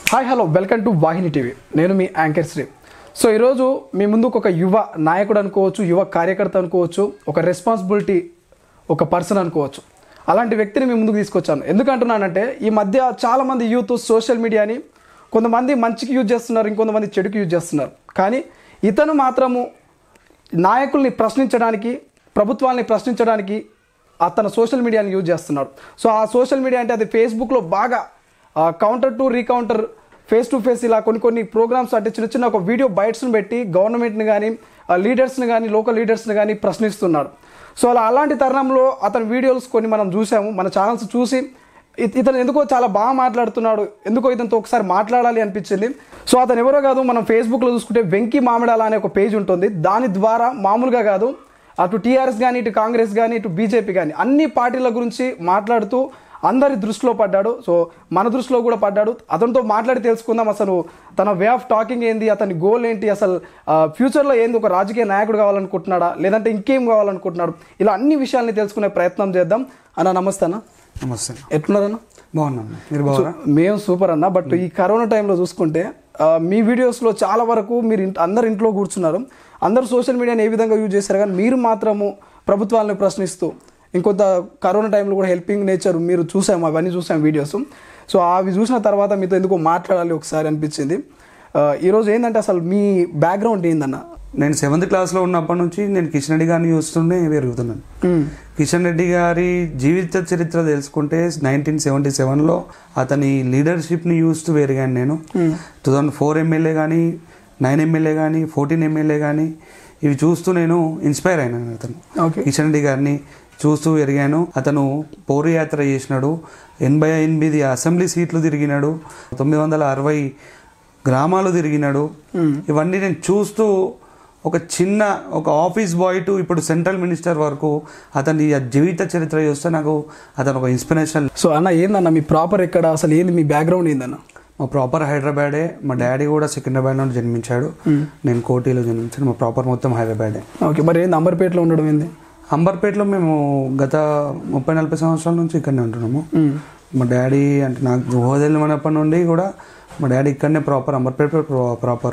Hi hello welcome to Vahini TV నేను మీ anchor Shri so ఈరోజు మీ ముందుకు ఒక యువ నాయకుడు అనుకోవచ్చు యువ కార్యకర్త అనుకోవచ్చు ఒక రెస్పాన్సిబిలిటీ ఒక పర్సన్ అనుకోవచ్చు అలాంటి వ్యక్తిని మీ ముందుకు తీసుకొచ్చాను ఎందుకంటున్నానంటే ఈ మధ్య చాలామంది యూత్ సోషల్ మీడియాని కొంతమంది మంచికి యూజ్ చేస్తున్నారు ఇంకొంతమంది చెడుకి యూజ్ చేస్తున్నారు కానీ ఇతను మాత్రము నాయకుల్ని ప్రశ్నించడానికి ప్రభుత్వాల్ని ప్రశ్నించడానికి అతను సోషల్ మీడియాని యూజ్ చేస్తున్నాడు సో ఆ సోషల్ మీడియా అంటే అది ఫేస్బుక్లో బాగా counter to recounter face to face ఇలా కొన్ని కొన్ని ప్రోగ్రామ్స్ అంటే చిన్న చిన్న ఒక వీడియో బైట్స్ని పెట్టి గవర్నమెంట్ని కానీ లీడర్స్ని కానీ లోకల్ లీడర్స్ని కానీ ప్రశ్నిస్తున్నాడు సో అలా అలాంటి తరుణంలో అతని వీడియోస్ కొన్ని మనం చూసాము మన ఛానల్స్ చూసి ఇత- ఇతను ఎందుకో చాలా బాగా మాట్లాడుతున్నాడు ఎందుకో ఇతనితో ఒకసారి మాట్లాడాలి అనిపించింది సో అతను ఎవరో కాదు మనం ఫేస్బుక్లో చూసుకుంటే వెంకీ మామిడాల అనే ఒక పేజ్ ఉంటుంది దాని ద్వారా మామూలుగా కాదు అటు టీఆర్ఎస్ కానీ ఇటు కాంగ్రెస్ కానీ ఇటు బీజేపీ కానీ అన్ని పార్టీల గురించి మాట్లాడుతూ అందరి దృష్టిలో పడ్డాడు సో మన దృష్టిలో కూడా పడ్డాడు అతనితో మాట్లాడి తెలుసుకుందాం అసలు తన వే ఆఫ్ టాకింగ్ ఏంది అతని గోల్ ఏంటి అసలు ఆ, ఫ్యూచర్లో ఏంది ఒక రాజకీయ నాయకుడు కావాలనుకుంటున్నాడా లేదంటే ఇంకేం కావాలనుకుంటున్నాడు ఇలా అన్ని విషయాల్ని తెలుసుకునే ప్రయత్నం చేద్దాం అన్న నమస్తే అన్న నమస్తే ఎట్లున్నారన్న బాగున్నాను మీరు బాగున్నా మేము సూపర్ అన్న బట్ ఈ కరోనా టైంలో చూసుకుంటే ఆ, మీ వీడియోస్లో చాలా వరకు మీరు ఇంట- అందరు ఇంట్లో కూర్చున్నారు అందరు సోషల్ మీడియాని ఏ విధంగా యూజ్ చేశారు కానీ మీరు మాత్రము ప్రభుత్వాలను ప్రశ్నిస్తూ ఇంకొంత కరోనా టైంలో కూడా హెల్పింగ్ నేచర్ మీరు చూసాము అవన్నీ చూసాము వీడియోస్ సో అవి చూసిన తర్వాత మీతో ఎందుకో మాట్లాడాలి ఒకసారి అనిపించింది ఆ, ఈరోజు ఏంటంటే అసలు మీ బ్యాక్గ్రౌండ్ ఏందన్న నేను సెవెంత్ క్లాస్లో ఉన్నప్పటి నుంచి నేను కిషన్ రెడ్డి గారిని చూస్తూనే పెరుగుతున్నాను కిషన్ రెడ్డి గారి జీవిత చరిత్ర తెలుసుకుంటే నైన్టీన్ సెవెంటీ సెవెన్లో అతని లీడర్షిప్ని చూస్తూ పెరిగాను నేను టూ థౌజండ్ ఫోర్ ఎమ్మెల్యే కానీ నైన్ ఎమ్మెల్యే కానీ ఫోర్టీన్ ఎమ్మెల్యే కానీ ఇవి చూస్తూ నేను ఇన్స్పైర్ అయినాను అతను ఓకే కిషన్ రెడ్డి గారిని చూస్తూ ఎరిగాను అతను పౌరు యాత్ర చేసినాడు ఎనభై ఎనిమిది అసెంబ్లీ సీట్లు తిరిగినాడు తొమ్మిది వందల అరవై గ్రామాలు తిరిగినాడు ఇవన్నీ నేను చూస్తూ ఒక చిన్న ఒక ఆఫీస్ బాయ్ టు ఇప్పుడు సెంట్రల్ మినిస్టర్ వరకు అతని ఆ జీవిత చరిత్ర చూస్తే నాకు అతను ఒక ఇన్స్పిరేషన్ సో అన్న ఏందన్న మీ ప్రాపర్ ఎక్కడ అసలు ఏంది మీ బ్యాక్గ్రౌండ్ ఏందన్న మా ప్రాపర్ హైదరాబాదే మా డాడీ కూడా సికింద్రాబాద్లో జన్మించాడు నేను కోటిలో జన్మించాను మా ప్రాపర్ మొత్తం హైదరాబాదే ఓకే మరి ఏంది అంబర్పేటలో ఉండడం ఏంది అంబర్పేటలో మేము గత ముప్పై నలభై సంవత్సరాల నుంచి ఇక్కడనే ఉంటున్నాము మా డాడీ అంటే నాకు ఊహదెలినప్పటి నుండి కూడా మా డాడీ ఇక్కడనే ప్రాపర్ అంబర్పేట ప్రాపర్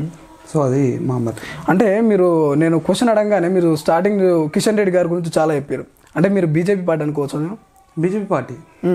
సో అది మా అంబర్ అంటే మీరు నేను క్వశ్చన్ అడగగానే మీరు స్టార్టింగ్ కిషన్ రెడ్డి గారి గురించి చాలా చెప్పారు అంటే మీరు బీజేపీ పార్టీ అనుకోవచ్చు నేను బీజేపీ పార్టీ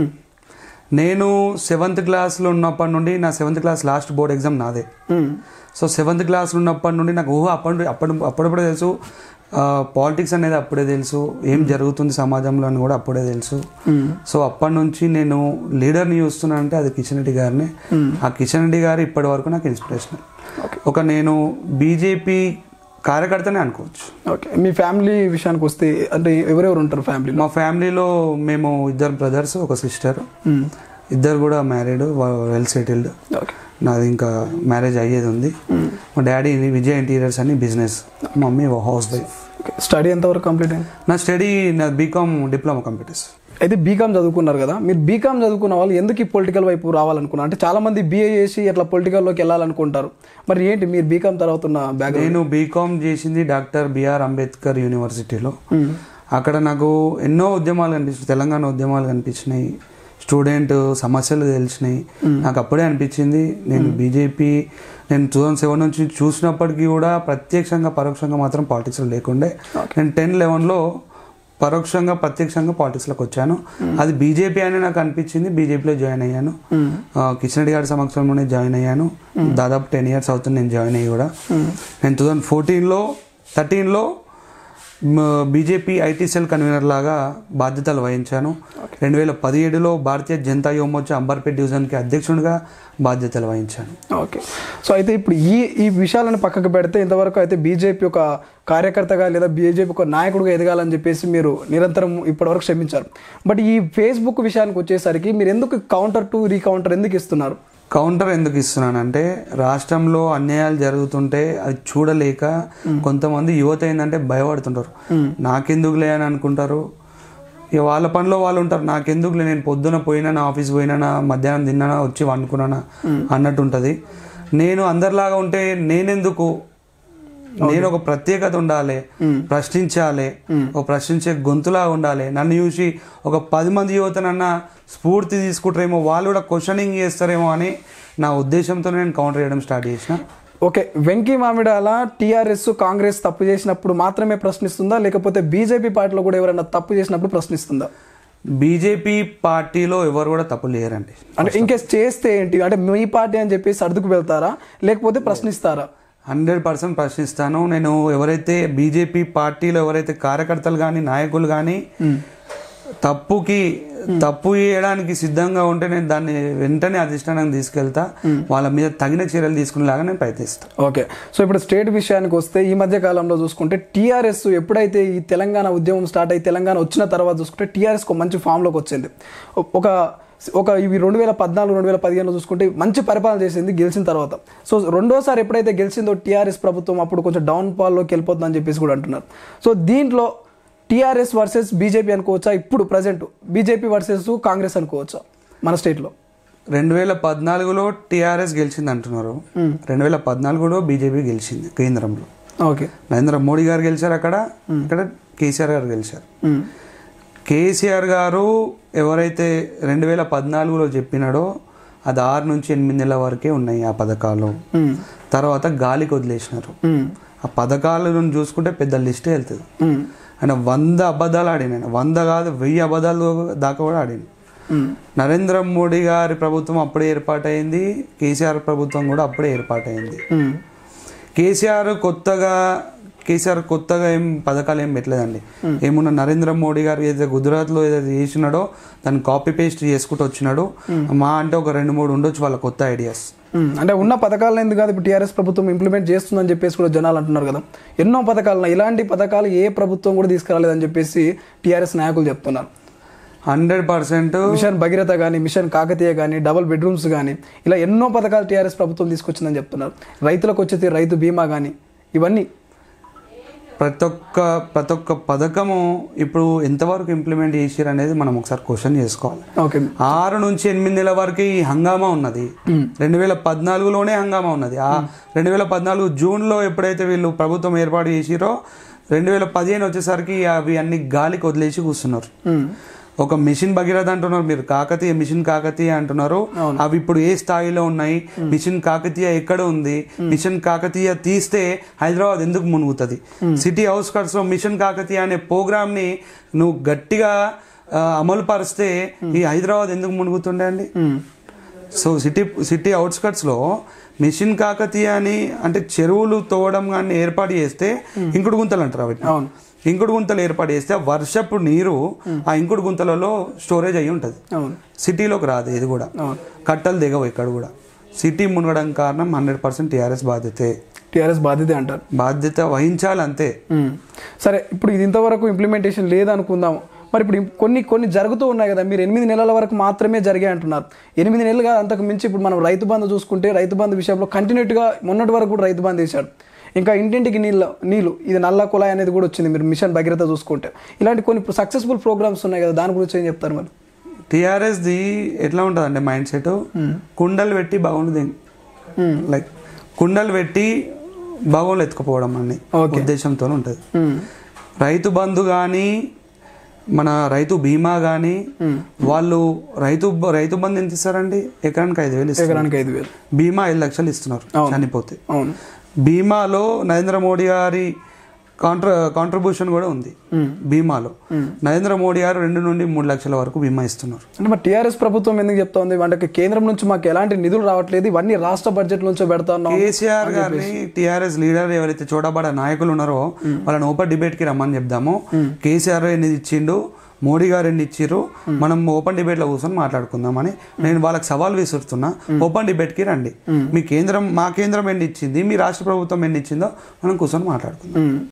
నేను సెవెంత్ క్లాస్లో ఉన్నప్పటి నుండి నా seventh class last board exam నాదే సో సెవెంత్ క్లాస్ ఉన్నప్పటి నుండి నాకు ఊహ అప్పటి అప్పుడు అప్పుడప్పుడే తెలుసు పాలిటిక్స్ అనేది అప్పుడే తెలుసు ఏం జరుగుతుంది సమాజంలో అని కూడా అప్పుడే తెలుసు సో అప్పటి నుంచి నేను లీడర్ని చూస్తున్నానంటే అది కిషన్ రెడ్డి గారిని ఆ కిషన్ రెడ్డి గారు ఇప్పటి వరకు నాకు ఇన్స్పిరేషన్ ఒక నేను బీజేపీ కార్యకర్తనే అనుకోవచ్చు ఓకే మీ ఫ్యామిలీ విషయానికి వస్తే అంటే ఎవరెవరు ఉంటారు ఫ్యామిలీలో మా ఫ్యామిలీలో మేము ఇద్దరు బ్రదర్స్ ఒక సిస్టర్ ఇద్దరు కూడా మ్యారీడ్ వెల్ సెటిల్డ్ ఓకే నాది ఇంకా మ్యారేజ్ అయ్యేది ఉంది మా డాడీ విజయ్ ఇంటీరియర్స్ అని business mummy house wife okay study ఎంతవరకు కంప్లీట్ అయింది నా స్టడీ నా బీకామ్ డిప్లొమా కంప్యూటర్స్ అయితే బీకామ్ చదువుకున్నారు కదా మీరు బీకామ్ చదువుకున్న వాళ్ళు ఎందుకు ఈ పొలిటికల్ వైపు రావాలనుకున్నారు అంటే చాలా మంది బీఏ చేసి అట్లా పొలిటికల్లోకి వెళ్ళాలనుకుంటారు మరి ఏంటి మీరు బీకామ్ తర్వాత ఉన్న బ్యాక్గ్రౌండ్ నేను బీకామ్ చేసింది డాక్టర్ బిఆర్ అంబేద్కర్ యూనివర్సిటీలో అక్కడ నాకు ఎన్నో ఉద్యమాలు కనిపించాయి తెలంగాణ ఉద్యమాలు కనిపించినాయి స్టూడెంట్ సమస్యలు తెలిసినాయి నాకు అప్పుడే అనిపించింది నేను బీజేపీ నేను టూ థౌజండ్ సెవెన్ నుంచి చూసినప్పటికీ కూడా ప్రత్యక్షంగా పరోక్షంగా మాత్రం పాలిటిక్స్లో లేకుండే నేను టెన్ లెవెన్లో పరోక్షంగా ప్రత్యక్షంగా పాలిటిక్స్లోకి వచ్చాను అది బీజేపీ అని నాకు అనిపించింది బీజేపీలో జాయిన్ అయ్యాను ఆ, కిషన్ రెడ్డి గారి సమక్షంలోనే జాయిన్ అయ్యాను దాదాపు టెన్ ఇయర్స్ అవుతుంది నేను జాయిన్ అయ్యి కూడా నేను టూ థౌజండ్ ఫోర్టీన్లో థర్టీన్లో బీజేపీ ఐటీ సెల్ కన్వీనర్ లాగా బాధ్యతలు వహించాను రెండు వేల పదిహేడులో భారతీయ జనతా యువమోర్చా అంబర్పేట్ డివిజన్కి అధ్యక్షుడిగా బాధ్యతలు వహించాను ఓకే సో అయితే ఇప్పుడు ఈ ఈ విషయాలను పక్కకు పెడితే ఇంతవరకు అయితే బీజేపీ ఒక కార్యకర్తగా లేదా బీజేపీ ఒక నాయకుడిగా ఎదగాలని చెప్పేసి మీరు నిరంతరం ఇప్పటివరకు శ్రమించారు బట్ ఈ ఫేస్బుక్ విషయానికి వచ్చేసరికి మీరు ఎందుకు కౌంటర్ టు రీకౌంటర్ ఎందుకు ఇస్తున్నారు కౌంటర్ ఎందుకు ఇస్తున్నానంటే రాష్ట్రంలో అన్యాయాలు జరుగుతుంటే అది చూడలేక కొంతమంది యువత ఏంటంటే భయపడుతుంటారు నాకెందుకులే అని అనుకుంటారు ఇక వాళ్ళ పనిలో వాళ్ళు ఉంటారు నాకెందుకులే నేను పొద్దున పోయినా ఆఫీస్ పోయినా మధ్యాహ్నం తిన్నానా వచ్చి వండుకున్నానా అన్నట్టు ఉంటుంది నేను అందరిలాగా ఉంటే నేనెందుకు నేను ఒక ప్రత్యేకత ఉండాలి ప్రశ్నించాలి ఒక ప్రశ్నించే గొంతులా ఉండాలి నన్ను చూసి ఒక పది మంది యువతనన్నా స్ఫూర్తి తీసుకుంటారేమో వాళ్ళు కూడా క్వశ్చనింగ్ చేస్తారేమో అని నా ఉద్దేశంతో నేను కౌంటర్ చేయడం స్టార్ట్ చేసిన ఓకే వెంకీ మామిడాల టీఆర్ఎస్ కాంగ్రెస్ తప్పు చేసినప్పుడు మాత్రమే ప్రశ్నిస్తుందా లేకపోతే బీజేపీ పార్టీలో కూడా ఎవరైనా తప్పు చేసినప్పుడు ప్రశ్నిస్తుందా బీజేపీ పార్టీలో ఎవరు కూడా తప్పు లేరండి అంటే ఇంకేస్ చేస్తే ఏంటి అంటే మీ పార్టీ అని చెప్పేసి సర్దుకు వెళ్తారా లేకపోతే ప్రశ్నిస్తారా హండ్రెడ్ పర్సెంట్ ప్రశ్నిస్తాను నేను ఎవరైతే బీజేపీ పార్టీలో ఎవరైతే కార్యకర్తలు కానీ నాయకులు కానీ తప్పుకి తప్పు చేయడానికి సిద్ధంగా ఉంటే నేను దాన్ని వెంటనే అధిష్టానానికి తీసుకెళ్తా వాళ్ళ మీద తగిన చర్యలు తీసుకునేలాగా నేను ప్రయత్నిస్తాను ఓకే సో ఇప్పుడు స్టేట్ విషయానికి వస్తే ఈ మధ్య కాలంలో చూసుకుంటే టీఆర్ఎస్ ఎప్పుడైతే ఈ తెలంగాణ ఉద్యమం స్టార్ట్ అయ్యి తెలంగాణ వచ్చిన తర్వాత చూసుకుంటే టీఆర్ఎస్ ఒక మంచి ఫామ్లోకి వచ్చింది ఒక ఒక ఇవి రెండు వేల పద్నాలుగు రెండు వేల పదిహేనులో చూసుకుంటే మంచి పరిపాలన చేసింది గెలిచిన తర్వాత సో రెండోసారి ఎప్పుడైతే గెలిచిందో టీఆర్ఎస్ ప్రభుత్వం అప్పుడు కొంచెం డౌన్ ఫాల్లోకి వెళ్ళిపోతుందని చెప్పేసి కూడా అంటున్నారు సో దీంట్లో టీఆర్ఎస్ వర్సెస్ బీజేపీ అనుకోవచ్చా ఇప్పుడు ప్రజెంట్ బీజేపీ వర్సెస్ కాంగ్రెస్ అనుకోవచ్చా మన స్టేట్లో రెండు వేల పద్నాలుగులో టీఆర్ఎస్ గెలిచింది అంటున్నారు రెండు వేల పద్నాలుగులో బీజేపీ గెలిచింది కేంద్రంలో ఓకే నరేంద్ర మోడీ గారు గెలిచారు అక్కడ ఇక్కడ కేసీఆర్ గారు గెలిచారు కేసీఆర్ గారు ఎవరైతే రెండు వేల పద్నాలుగులో చెప్పినాడో అది ఆరు నుంచి ఎనిమిది నెలల వరకే ఉన్నాయి ఆ పథకాలు తర్వాత గాలికి వదిలేసినారు ఆ పథకాలను చూసుకుంటే పెద్ద లిస్టే వెళ్తుంది ఆయన వంద అబద్ధాలు ఆడిన ఆయన వంద కాదు వెయ్యి అబద్ధాలు దాకా కూడా ఆడింది నరేంద్ర మోడీ గారి ప్రభుత్వం అప్పుడే ఏర్పాటైంది కేసీఆర్ ప్రభుత్వం కూడా అప్పుడే ఏర్పాటైంది కేసీఆర్ కొత్తగా కేసీఆర్ కొత్తగా ఏం పథకాలు ఏం పెట్టలేదండి ఏమున్నా నరేంద్ర మోడీ గారు ఏదైతే గుజరాత్లో ఏదైతే చేసినాడో దాన్ని కాపీ పేస్ట్ చేసుకుంటూ వచ్చినాడు మా అంటే ఒక రెండు మూడు ఉండొచ్చు వాళ్ళ కొత్త ఐడియాస్ ఉమ్, అంటే ఉన్న పథకాలను ఎందుకు కాదు ఇప్పుడు టీఆర్ఎస్ ప్రభుత్వం ఇంప్లిమెంట్ చేస్తుందని చెప్పేసి కూడా జనాలు అంటున్నారు కదా ఎన్నో పథకాలను ఇలాంటి పథకాలు ఏ ప్రభుత్వం కూడా తీసుకురాలేదని చెప్పేసి టీఆర్ఎస్ నాయకులు చెప్తున్నారు హండ్రెడ్ పర్సెంట్ మిషన్ భగీరథ కానీ మిషన్ కాకతీయ కానీ డబుల్ బెడ్రూమ్స్ కానీ ఇలా ఎన్నో పథకాలు టీఆర్ఎస్ ప్రభుత్వం తీసుకొచ్చిందని చెప్తున్నారు రైతులకు వచ్చేది రైతు బీమా కానీ ఇవన్నీ ప్రతి ఒక్క ప్రతి ఒక్క పథకము ఇప్పుడు ఎంతవరకు ఇంప్లిమెంట్ చేసిరు అనేది మనం ఒకసారి క్వశ్చన్ చేసుకోవాలి ఓకే ఆరు నుంచి ఎనిమిది నెలల వరకు ఈ హంగామా ఉన్నది రెండు వేల పద్నాలుగులోనే హంగామా ఉన్నది ఆ రెండు వేల పద్నాలుగు జూన్లో ఎప్పుడైతే వీళ్ళు ప్రభుత్వం ఏర్పాటు చేసిరో రెండు వేల పదిహేను వచ్చేసరికి అవి అన్ని గాలికి వదిలేసి కూర్చున్నారు ఉమ్, ఒక మిషన్ భగీరథ అంటున్నారు మీరు కాకతీయ మిషన్ కాకతీయ అంటున్నారు అవి ఇప్పుడు ఏ స్థాయిలో ఉన్నాయి మిషన్ కాకతీయ ఎక్కడ ఉంది మిషన్ కాకతీయ తీస్తే హైదరాబాద్ ఎందుకు మునుగుతుంది సిటీ అవుట్స్కట్స్ లో మిషన్ కాకతీయ అనే ప్రోగ్రామ్ ని నువ్వు గట్టిగా ఆ, అమలు పరిస్తే ఈ హైదరాబాద్ ఎందుకు మునుగుతుండే అండి um, so city city outskirts లో మిషన్ కాకతీయ అని అంటే చెరువులు తోవడం కానీ ఏర్పాటు చేస్తే ఇంకుడు గుంతలు అంటారు అవి అవును ఇంకుడు గుంతలు ఏర్పాటు చేస్తే ఆ వర్షపు నీరు ఆ ఇంకుడు గుంతలలో స్టోరేజ్ అయ్యి ఉంటుంది అవును సిటీలోకి రాదు ఇది కూడా అవును కట్టలు దిగవు ఇక్కడ కూడా సిటీ మునగడం కారణం హండ్రెడ్ పర్సెంట్ టీఆర్ఎస్ బాధ్యతే టీఆర్ఎస్ బాధ్యత అంటారు బాధ్యత వహించాలి అంతే ఉమ్. సరే ఇప్పుడు ఇది ఇంతవరకు ఇంప్లిమెంటేషన్ లేదనుకుందాం మరి ఇప్పుడు ఇం- కొన్ని కొన్ని జరుగుతూ ఉన్నాయి కదా మీరు ఎనిమిది నెలల వరకు మాత్రమే జరిగాయి అంటున్నారు ఎనిమిది నెలలుగా అంతకు మించి ఇప్పుడు మనం రైతు బంధు చూసుకుంటే రైతు బంధు విషయంలో కంటిన్యూట్గా మొన్నటి వరకు కూడా రైతు బంధు వేశాడు ఇంకా ఇంటింటికి నీళ్ళు నీళ్ళు ఇది నల్ల కుళాయి అనేది కూడా వచ్చింది మీరు మిషన్ భగీరథ చూసుకుంటే ఇలాంటి కొన్ని సక్సెస్ఫుల్ ప్రోగ్రామ్స్ ఉన్నాయి కదా దాని గురించి ఏం చెప్తారు మరి టీఆర్ఎస్ ది ఎట్లా ఉంటుంది అంటే మైండ్ సెట్ కుండలు పెట్టి బాగుంది ఉమ్. లైక్ కుండలు పెట్టి బాగోలు ఎత్తుకుపోవడం అన్ని Okay. ఉద్దేశంతో ఉంటుంది ఉమ్. రైతు బంధు కానీ మన రైతు బీమా కానీ వాళ్ళు రైతు రైతు బంధు ఎంత ఇస్తారండి ఎకరానికి ఐదు వేలు ఇస్తారు ఎకరానికి ఐదు వేలు బీమా ఐదు లక్షలు ఇస్తున్నారు అవును. చనిపోతే అవును బీమాలో నరేంద్ర మోడీ గారి కాంట్ర కాంట్రిబ్యూషన్ కూడా ఉంది ఉమ్. బీమాలో నరేంద్ర మోడీ గారు రెండు నుండి మూడు లక్షల వరకు బీమా ఇస్తున్నారు అంటే మరి టీఆర్ఎస్ ప్రభుత్వం ఎందుకు చెప్తా ఉంది అంటే కేంద్రం నుంచి మాకు ఎలాంటి నిధులు రావట్లేదు ఇవన్నీ రాష్ట్ర బడ్జెట్ నుంచో పెడతా ఉన్నాం కేసీఆర్ గారిని టీఆర్ఎస్ లీడర్ ఎవరైతే చూడబడ నాయకులు ఉన్నారో వాళ్ళని ఓపెన్ డిబేట్ కి రమ్మని చెప్దాము కేసీఆర్ ఎన్ని ఇచ్చిండు మోడీ గారు ఎన్ని ఇచ్చిర్రు మనం ఓపెన్ డిబేట్ లో కూర్చొని మాట్లాడుకుందామని నేను వాళ్ళకి సవాల్ విసురుతున్నా ఓపెన్ డిబేట్ కి రండి మీ కేంద్రం మా కేంద్రం ఎన్ని ఇచ్చింది మీ రాష్ట్ర ప్రభుత్వం ఎన్ని ఇచ్చిందో మనం కూర్చొని మాట్లాడుకుందాం ఉమ్.